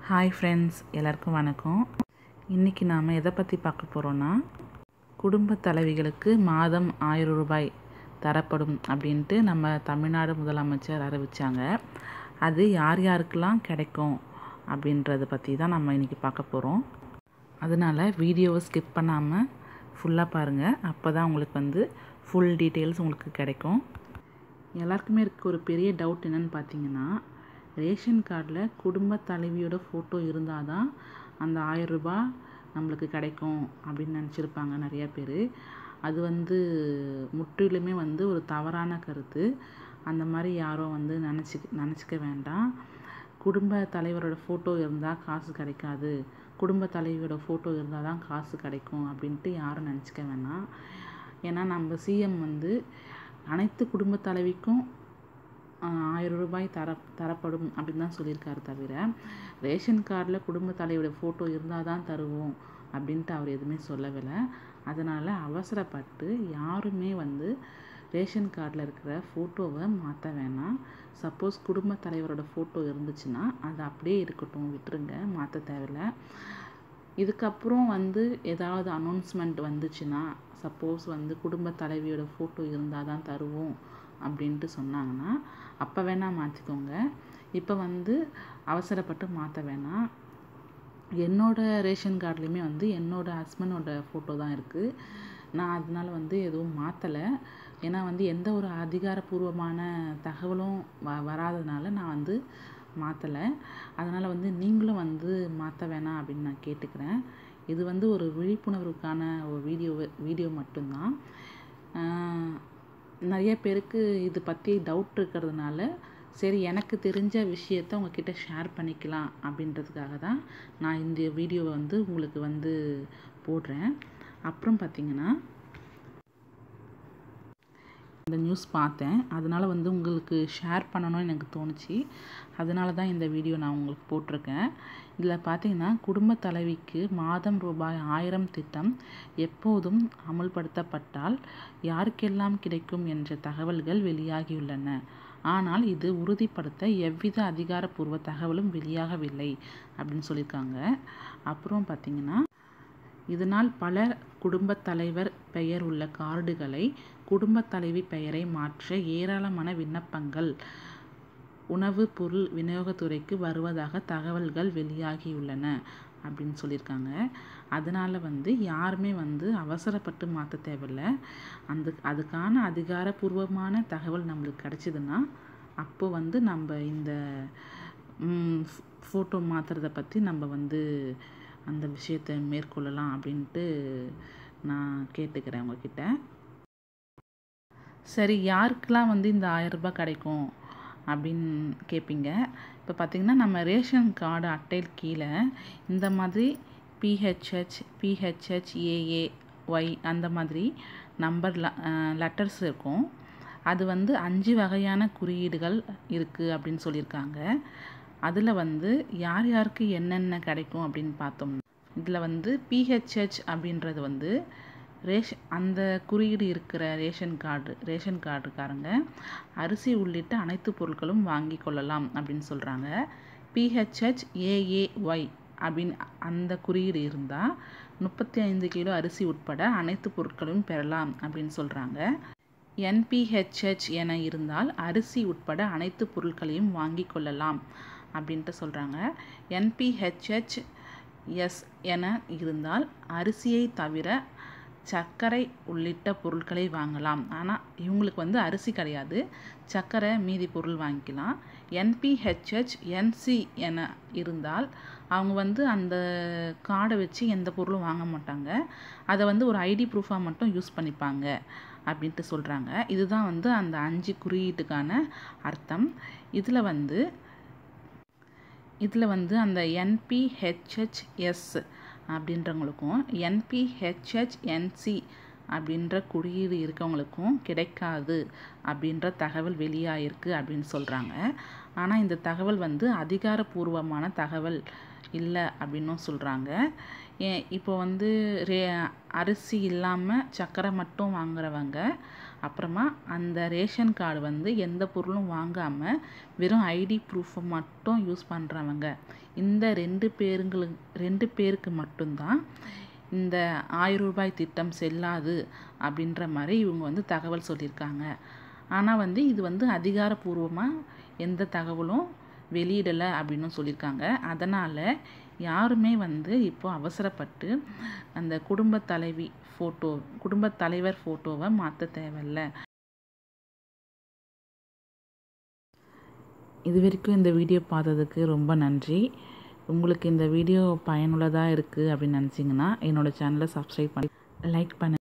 hi friends எல்லாருக்கும் வணக்கம் இன்றைக்கி நாம் எதை பற்றி பார்க்க போகிறோன்னா குடும்ப தலைவிகளுக்கு மாதம் ஆயிரம் ரூபாய் தரப்படும் அப்படின்ட்டு நம்ம தமிழ்நாடு முதலமைச்சர் அறிவித்தாங்க அது யார் யாருக்கெல்லாம் கிடைக்கும் அப்படின்றத பற்றி தான் நம்ம இன்றைக்கி பார்க்க போகிறோம் அதனால் வீடியோவை ஸ்கிப் பண்ணாமல் ஃபுல்லாக பாருங்கள் அப்போ தான் உங்களுக்கு வந்து ஃபுல் டீட்டெயில்ஸ் உங்களுக்கு கிடைக்கும் எல்லாருக்குமே இருக்க ஒரு பெரிய டவுட் என்னென்னு பார்த்தீங்கன்னா ரேஷன் கார்டில் குடும்ப தலைவியோட ஃபோட்டோ இருந்தால் தான் அந்த ஆயிரம் ரூபாய் நம்மளுக்கு கிடைக்கும் அப்படின்னு நினச்சிருப்பாங்க நிறைய பேர் அது வந்து முற்றிலுமே வந்து ஒரு தவறான கருத்து அந்த மாதிரி யாரும் வந்து நினச்சி நினச்சிக்க வேண்டாம் குடும்ப தலைவரோட ஃபோட்டோ இருந்தால் காசு கிடைக்காது குடும்ப தலைவியோட ஃபோட்டோ இருந்தால் தான் காசு கிடைக்கும் அப்படின்ட்டு யாரும் நினச்சிக்க வேணாம் ஏன்னா நம்ம சிஎம் வந்து அனைத்து குடும்ப தலைவிக்கும் ஆயிரம் ரூபாய் தர தரப்படும் அப்படின்னு தான் சொல்லியிருக்காரு தவிர ரேஷன் கார்டில் குடும்ப தலைவியோட ஃபோட்டோ இருந்தால் தான் தருவோம் அப்படின்ட்டு அவர் எதுவுமே சொல்லவில்லை அதனால் அவசரப்பட்டு யாருமே வந்து ரேஷன் கார்டில் இருக்கிற ஃபோட்டோவை மாற்ற வேணாம் சப்போஸ் குடும்ப தலைவரோட ஃபோட்டோ இருந்துச்சுன்னா அது அப்படியே இருக்கட்டும் விட்டுருங்க மாற்ற தேவையில்ல இதுக்கப்புறம் வந்து ஏதாவது அனௌன்ஸ்மெண்ட் வந்துச்சுன்னா சப்போஸ் வந்து குடும்ப தலைவியோட ஃபோட்டோ இருந்தால் தான் தருவோம் அப்படின்ட்டு சொன்னாங்கன்னா அப்போ வேணால் மாற்றிக்கோங்க இப்போ வந்து அவசரப்பட்டு மாற்ற வேணாம் என்னோடய ரேஷன் கார்ட்லேயுமே வந்து என்னோடய ஹஸ்பண்டோட ஃபோட்டோ தான் இருக்குது நான் அதனால் வந்து எதுவும் மாற்றலை ஏன்னா வந்து எந்த ஒரு அதிகாரப்பூர்வமான தகவலும் வ வராதனால நான் வந்து மாற்றலை அதனால் வந்து நீங்களும் வந்து மாற்ற வேணாம் அப்படின்னு நான் கேட்டுக்கிறேன் இது வந்து ஒரு விழிப்புணர்வுக்கான ஒரு வீடியோ வீடியோ மட்டும்தான் நிறைய பேருக்கு இது பற்றி டவுட் இருக்கிறதுனால சரி எனக்கு தெரிஞ்ச விஷயத்த உங்ககிட்ட ஷேர் பண்ணிக்கலாம் அப்படின்றதுக்காக தான் நான் இந்த வீடியோவை வந்து உங்களுக்கு வந்து போடுறேன் அப்புறம் பார்த்திங்கன்னா இந்த நியூஸ் பார்த்தேன் அதனால் வந்து உங்களுக்கு ஷேர் பண்ணணும்னு எனக்கு தோணுச்சு அதனால தான் இந்த வீடியோ நான் உங்களுக்கு போட்டிருக்கேன் இதில் பார்த்தீங்கன்னா குடும்ப தலைவிக்கு மாதம் ரூபாய் ஆயிரம் திட்டம் எப்போதும் அமுல்படுத்தப்பட்டால் யாருக்கெல்லாம் கிடைக்கும் என்ற தகவல்கள் வெளியாகியுள்ளன ஆனால் இது உறுதிப்படுத்த எவ்வித அதிகாரப்பூர்வ தகவலும் வெளியாகவில்லை அப்படின்னு சொல்லியிருக்காங்க அப்புறம் பார்த்திங்கன்னா இதனால் பல குடும்ப தலைவர் பெயர் உள்ள கார்டுகளை குடும்ப தலைவி பெயரை மாற்ற ஏராளமான விண்ணப்பங்கள் உணவு பொருள் விநியோகத்துறைக்கு வருவதாக தகவல்கள் வெளியாகியுள்ளன அப்படின்னு சொல்லியிருக்காங்க அதனால் வந்து யாருமே வந்து அவசரப்பட்டு மாற்ற தேவையில்ல அந்த அதுக்கான அதிகாரப்பூர்வமான தகவல் நம்மளுக்கு கிடச்சிதுன்னா அப்போ வந்து நம்ம இந்த ஃபோட்டோ மாற்றுறத பற்றி நம்ம வந்து அந்த விஷயத்தை மேற்கொள்ளலாம் அப்படின்ட்டு நான் கேட்டுக்கிறேன் உங்ககிட்ட சரி யாருக்கெல்லாம் வந்து இந்த ஆயரரூபா கிடைக்கும் அப்படின்னு கேட்பீங்க இப்போ பார்த்திங்கன்னா நம்ம ரேஷன் கார்டு அட்டையில் கீழே இந்த மாதிரி பிஹெச்ஹெச் பிஹெச்ஹெச் ஏஏ ஒய் அந்த மாதிரி நம்பர் லெட்டர்ஸ் இருக்கும் அது வந்து அஞ்சு வகையான குறியீடுகள் இருக்குது அப்படின்னு சொல்லியிருக்காங்க அதில் வந்து யார் யாருக்கு என்னென்ன கிடைக்கும் அப்படின்னு பார்த்தோம் இதில் வந்து பிஹெச்ஹெச் அப்படின்றது வந்து ரேஷ் அந்த குறியீடு இருக்கிற ரேஷன் கார்டு ரேஷன் கார்டுக்காரங்க அரிசி உள்ளிட்ட அனைத்து பொருட்களும் வாங்கி கொள்ளலாம் அப்படின்னு சொல்கிறாங்க பிஹெச்ஹெச் ஏஏஒய் அப்படின்னு அந்த குறியீடு இருந்தால் முப்பத்தி ஐந்து கிலோ அரிசி உட்பட அனைத்து பொருட்களும் பெறலாம் அப்படின்னு சொல்கிறாங்க என்பிஹெச்ஹெச் என இருந்தால் அரிசி உட்பட அனைத்து பொருட்களையும் வாங்கி கொள்ளலாம் அப்படின்ட்டு சொல்கிறாங்க என்பிஹெச்ஹெச் எஸ் என இருந்தால் அரிசியை தவிர சர்க்கரை உள்ளிட்ட பொருட்களை வாங்கலாம் ஆனால் இவங்களுக்கு வந்து அரிசி கிடையாது சர்க்கரை மீதி பொருள் வாங்கிக்கலாம் என்பிஹெச்ஹெச் என்சி என இருந்தால் அவங்க வந்து அந்த கார்டை வச்சு எந்த பொருளும் வாங்க மாட்டாங்க அதை வந்து ஒரு ஐடி ப்ரூஃபாக மட்டும் யூஸ் பண்ணிப்பாங்க அப்படின்ட்டு சொல்கிறாங்க இதுதான் வந்து அந்த அஞ்சு குறியீட்டுக்கான அர்த்தம் இதில் வந்து இதில் வந்து அந்த என்பிஹெச்ஹெச்எஸ் அப்படின்றவங்களுக்கும் என்பிஹெச்ஹெச்என்சி அப்படின்ற குறியீடு இருக்கவங்களுக்கும் கிடைக்காது அப்படின்ற தகவல் வெளியாயிருக்கு அப்படின்னு சொல்கிறாங்க ஆனால் இந்த தகவல் வந்து அதிகாரப்பூர்வமான தகவல் இல்லை அப்படின்னும் சொல்கிறாங்க இப்போ வந்து ரே அரிசி இல்லாமல் சர்க்கரை மட்டும் வாங்குறவங்க அப்புறமா அந்த ரேஷன் கார்டு வந்து எந்த பொருளும் வாங்காமல் வெறும் ஐடி ப்ரூஃபை மட்டும் யூஸ் பண்ணுறவங்க இந்த ரெண்டு பேருங்களுக்கு ரெண்டு பேருக்கு மட்டும்தான் இந்த ஆயிரம் ரூபாய் திட்டம் செல்லாது அப்படின்ற மாதிரி இவங்க வந்து தகவல் சொல்லியிருக்காங்க ஆனால் வந்து இது வந்து அதிகாரப்பூர்வமாக எந்த தகவலும் வெளியிடலை அப்படின்னு சொல்லியிருக்காங்க அதனால் யாருமே வந்து இப்போ அவசரப்பட்டு அந்த குடும்ப தலைவி ஃபோட்டோ குடும்ப தலைவர் ஃபோட்டோவை மாற்ற தேவையில்ல இது வரைக்கும் இந்த வீடியோ பார்த்ததுக்கு ரொம்ப நன்றி உங்களுக்கு இந்த வீடியோ பயனுள்ளதாக இருக்குது அப்படின்னு நினச்சிங்கன்னா என்னோடய சேனலை சப்ஸ்கிரைப் பண்ணி லைக் பண்ணு